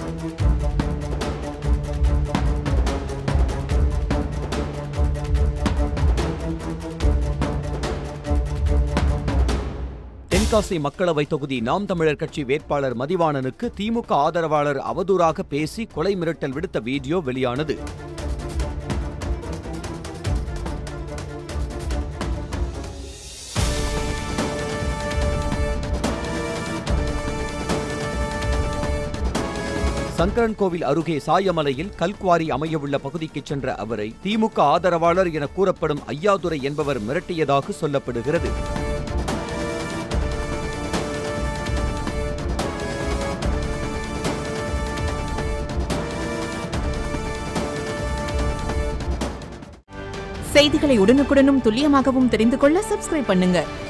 தென்காசி மக்களவை தொகுதி நாம் தமிழர் கட்சி வேட்பாளர் மதிவாணனுக்கு திமுக ஆதரவாளர் அவதூறாக பேசி கொலை மிரட்டல் விடுத்த வீடியோ வெளியானது சங்கரன் கோவில் அருகே சாயமலையில் கல்குவாரி அமையவுள்ள பகுதிக்கு சென்ற அவரை திமுக ஆதரவாளர் என கூறப்படும் ஐயாதுரை என்பவர் மிரட்டியதாக சொல்லப்படுகிறது செய்திகளை உடனுக்குடனும் துல்லியமாகவும் தெரிந்து கொள்ள சப்ஸ்கிரைப் பண்ணுங்க